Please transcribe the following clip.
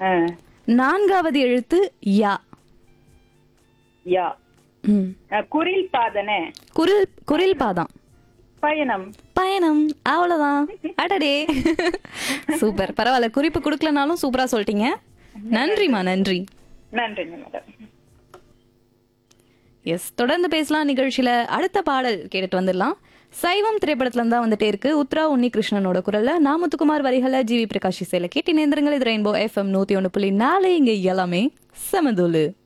ஆ, நான்காவது எழுத்து யா யா ம். ஆ, குரில் பாதனே குரில் குரில் பாதம் பயணம் பயணம் அவ்வளவுதான் அடடே சூப்பர் பரவாயில்ல குறிப்பு கொடுக்கலனாலும் சூப்பரா சொல்லிட்டீங்க நன்றிமா நன்றி நன்றிங்க மேடம் எஸ் தொடர்ந்து பேசலாம் நிகழ்ச்சியில அடுத்த பாடல் கேட்டுட்டு வந்துடலாம் சைவம் திரைப்படத்துல தான் வந்துட்டே இருக்கு உத்ரா உன்னி கிருஷ்ணனோட குரல்ல நாமுத்துக்குமார் வரிகள ஜிவி பிரகாஷ் இசையில கேட்டு நேந்திரங்கள் இது ரெயின்போ எஃப்எம் நூத்தி ஒன்று புள்ளி நாலு இங்க எல்லாமே சமதுலு